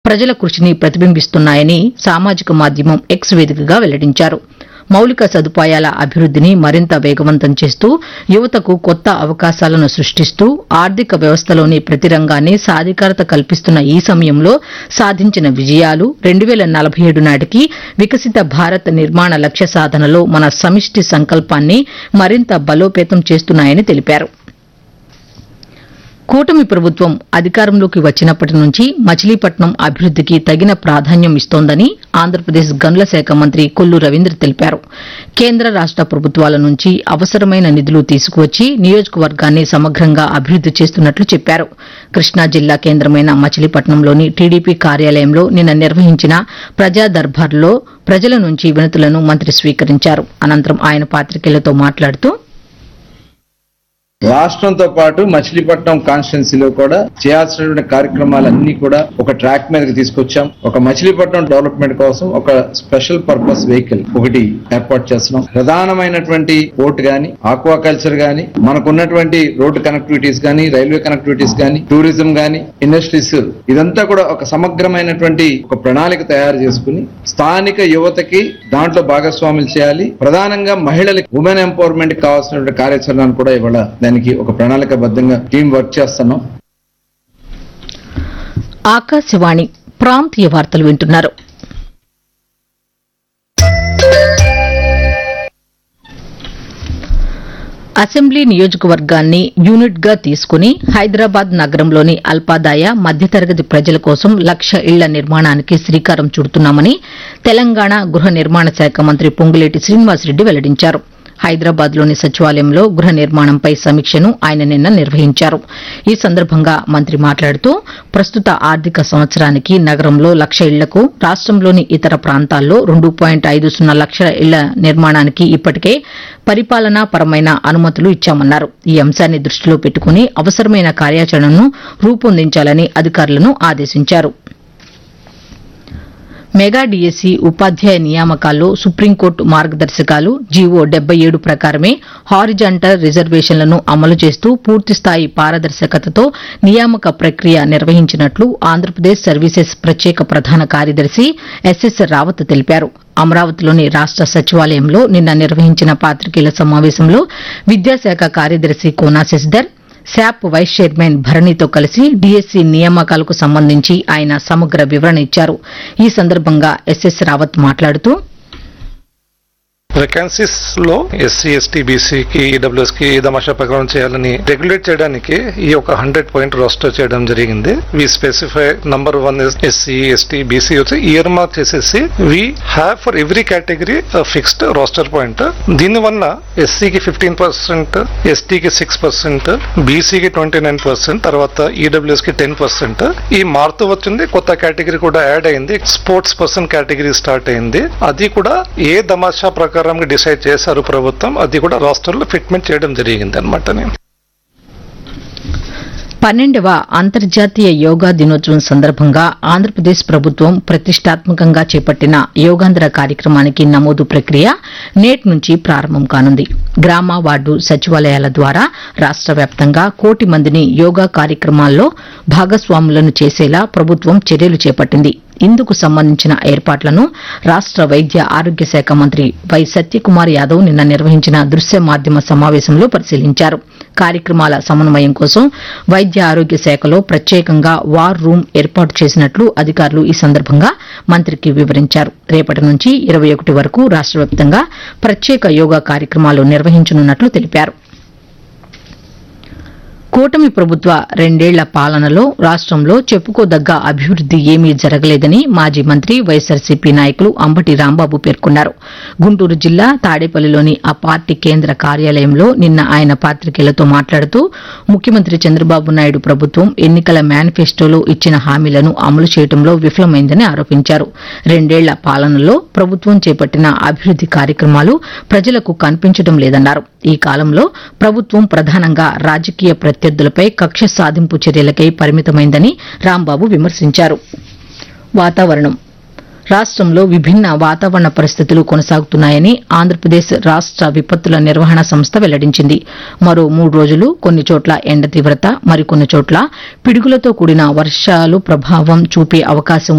ప్రజల కృషిని ప్రతిబింబిస్తున్నాయని సామాజిక మాధ్యమం ఎక్స్ వేదికగా వెల్లడించారు మౌలిక సదుపాయాల అభివృద్దిని మరింత వేగవంతం చేస్తూ యువతకు కొత్త అవకాశాలను సృష్టిస్తూ ఆర్థిక వ్యవస్థలోని ప్రతి రంగాన్ని సాధికారత కల్పిస్తున్న ఈ సమయంలో సాధించిన విజయాలు రెండు వేల నలభై ఏడు నాటికి వికసిత భారత్ నిర్మాణ లక్ష్య సాధనలో మన సమిష్టి సంకల్పాన్ని మరింత బలోపేతం చేస్తున్నాయని తెలిపారు కూటమి ప్రభుత్వం అధికారంలోకి వచ్చినప్పటి నుంచి మచిలీపట్నం అభివృద్దికి తగిన ప్రాధాన్యం ఇస్తోందని ఆంధ్రప్రదేశ్ గనుల శాఖ మంత్రి కొల్లు రవీంద్ర తెలిపారు కేంద్ర రాష్ట ప్రభుత్వాల నుంచి అవసరమైన నిధులు తీసుకువచ్చి నియోజకవర్గాన్ని సమగ్రంగా అభివృద్ది చేస్తున్నట్లు చెప్పారు కృష్ణా జిల్లా కేంద్రమైన మచిలీపట్నంలోని టీడీపీ కార్యాలయంలో నిన్న నిర్వహించిన ప్రజా దర్బార్లో ప్రజల నుంచి వినతులను మంత్రి స్వీకరించారు అనంతరం ఆయన పాతికేయులతో మాట్లాడుతూ రాష్ట్రంతో పాటు మచిలీపట్నం కాన్స్టిట్యున్సీలో కూడా చేయాల్సినటువంటి కార్యక్రమాలన్నీ కూడా ఒక ట్రాక్ మీదకి తీసుకొచ్చాం ఒక మచిలీపట్నం డెవలప్మెంట్ కోసం ఒక స్పెషల్ పర్పస్ వెహికల్ ఒకటి ఏర్పాటు చేస్తున్నాం ప్రధానమైనటువంటి పోర్ట్ గాని ఆక్వాకల్చర్ గాని మనకున్నటువంటి రోడ్డు కనెక్టివిటీస్ గాని రైల్వే కనెక్టివిటీస్ గాని టూరిజం గాని ఇండస్ట్రీస్ ఇదంతా కూడా ఒక సమగ్రమైనటువంటి ఒక ప్రణాళిక తయారు చేసుకుని స్థానిక యువతకి దాంట్లో భాగస్వాములు చేయాలి ప్రధానంగా మహిళలకి ఉమెన్ ఎంపవర్మెంట్ కావాల్సినటువంటి కార్యాచరణను కూడా ఇవాళ దానికి ఒక ప్రణాళికబద్ధంగా టీం వర్క్ చేస్తున్నాం ఆకాశవాణి ప్రాంతీయ వార్తలు వింటున్నారు అసెంబ్లీ నియోజకవర్గాన్ని యూనిట్ గా తీసుకుని హైదరాబాద్ నగరంలోని అల్పాదాయ మధ్యతరగతి ప్రజల కోసం లక్ష ఇళ్ల నిర్మాణానికి శ్రీకారం చుడుతున్నామని తెలంగాణ గృహ నిర్మాణ శాఖ మంత్రి పొంగులేటి శ్రీనివాసరెడ్డి వెల్లడించారు హైదరాబాద్లోని సచివాలయంలో గృహ నిర్మాణంపై సమీక్షను ఆయన నిన్న నిర్వహించారు ఈ సందర్భంగా మంత్రి మాట్లాడుతూ ప్రస్తుత ఆర్థిక సంవత్సరానికి నగరంలో లక్ష ఇళ్లకు రాష్టంలోని ఇతర ప్రాంతాల్లో రెండు పాయింట్ ఐదు సున్నా లక్షల ఇళ్ల నిర్మాణానికి ఇప్పటికే పరిపాలనా పరమైన అనుమతులు ఇచ్చామన్నారు ఈ అంశాన్ని దృష్టిలో పెట్టుకుని అవసరమైన కార్యాచరణను రూపొందించాలని అధికారులను ఆదేశించారు మెగా డీఎస్సీ ఉపాధ్యాయ నియామకాల్లో సుప్రీంకోర్టు మార్గదర్శకాలు జీవో డెబ్బై ఏడు ప్రకారమే హారిజాంటల్ రిజర్వేషన్లను అమలు చేస్తూ పూర్తిస్థాయి పారదర్శకతతో నియామక ప్రక్రియ నిర్వహించినట్లు ఆంధ్రప్రదేశ్ సర్వీసెస్ ప్రత్యేక ప్రధాన కార్యదర్శి ఎస్ఎస్ రావత్ తెలిపారు అమరావతిలోని రాష్ట సచివాలయంలో నిన్న నిర్వహించిన పాతికేయుల సమావేశంలో విద్యాశాఖ కార్యదర్శి Kona Sasidhar SAAP vice chairman భరణితో కలిసి డీఎస్సీ నియామకాలకు సంబంధించి ఆయన సమగ్ర వివరణ ఇచ్చారు ఈ సందర్భంగా ఎస్ఎస్ రావత్ మాట్లాడుతూ వేకెన్సీస్ లో ఎస్సీ ఎస్టీ బీసీకి ఈడబ్ల్యూఎస్ కి దమాషా ప్రకారం చేయాలని రెగ్యులేట్ చేయడానికి ఈ యొక్క హండ్రెడ్ పాయింట్ రోస్టర్ చేయడం జరిగింది we specify number one SC ST BC వచ్చి ఇయర్ మార్క్ చేసేసి we have for every category fixed roster point దీని వల్ల ఎస్సీకి ఫిఫ్టీన్ పర్సెంట్ ఎస్టీకి సిక్స్ పర్సెంట్ బీసీకి ట్వంటీ నైన్ పర్సెంట్ తర్వాత ఈడబ్ల్యూఎస్ కి టెన్ పర్సెంట్ ఈ మారుతూ వచ్చింది కొత్త కేటగిరీ కూడా యాడ్ అయింది స్పోర్ట్స్ పర్సన్ కేటగిరీ స్టార్ట్ అయింది అది కూడా ఏ దమాషా ప్రకారం డిసైడ్ చేశారు ప్రభుత్వం అది కూడా రాష్ట్రంలో ఫిట్మెంట్ చేయడం జరిగింది అనమాట నేను పన్నెండవ అంతర్జాతీయ యోగా దినోత్సవం సందర్భంగా ఆంధ్రప్రదేశ్ ప్రభుత్వం ప్రతిష్టాత్మకంగా చేపట్టిన యోగాంధ్ర కార్యక్రమానికి నమోదు ప్రక్రియ నేటి నుంచి ప్రారంభం కానుంది గ్రామ వార్డు సచివాలయాల ద్వారా రాష్ట వ్యాప్తంగా కోటి మందిని యోగా కార్యక్రమాల్లో భాగస్వాములను చేసేలా ప్రభుత్వం చర్యలు చేపట్టింది ఇందుకు సంబంధించిన ఏర్పాట్లను రాష్ట వైద్య ఆరోగ్య శాఖ మంత్రి వై సత్యకుమార్ యాదవ్ నిన్న నిర్వహించిన దృశ్య మాధ్యమ సమావేశంలో పరిశీలించారు కార్యక్రమాల సమన్వయం కోసం వైద్య ఆరోగ్య శాఖలో ప్రత్యేకంగా వార్ రూమ్ ఏర్పాటు చేసినట్లు అధికారులు ఈ సందర్భంగా మంత్రికి వివరించారు రేపటి నుంచి ఇరవై ఒకటి వరకు రాష్ట వ్యాప్తంగా ప్రత్యేక యోగా కార్యక్రమాలు నిర్వహించనున్నట్లు తెలిపారు కూటమి ప్రభుత్వ రెండేళ్ల పాలనలో రాష్ట్రంలో చెప్పుకోదగ్గ అభివృద్ది ఏమీ జరగలేదని మాజీ మంత్రి వైఎస్సార్సీపీ నాయకులు అంబటి రాంబాబు పేర్కొన్నారు గుంటూరు జిల్లా తాడేపల్లిలోని ఆ పార్టీ కేంద్ర కార్యాలయంలో నిన్న ఆయన పాతికేయులతో మాట్లాడుతూ ముఖ్యమంత్రి చంద్రబాబు నాయుడు ప్రభుత్వం ఎన్నికల మేనిఫెస్టోలో ఇచ్చిన హామీలను అమలు చేయడంలో విఫలమైందని ఆరోపించారు రెండేళ్ల పాలనలో ప్రభుత్వం చేపట్టిన అభివృద్ది కార్యక్రమాలు ప్రజలకు కనిపించడం లేదన్నారు ఈ కాలంలో ప్రభుత్వం ప్రధానంగా రాజకీయ ప్రత్యర్థులపై కక్ష సాధింపు చర్యలకై పరిమితమైందని రాంబాబు విమర్శించారు వాతావరణం రాష్ట్రంలో విభిన్న వాతావరణ పరిస్థితులు కొనసాగుతున్నాయని ఆంధ్రప్రదేశ్ రాష్ట్ర విపత్తుల నిర్వహణ సంస్థ వెల్లడించింది మరో మూడు రోజులు కొన్ని చోట్ల ఎండ తీవ్రత మరికొన్ని చోట్ల పిడుగులతో కూడిన వర్షాలు ప్రభావం చూపే అవకాశం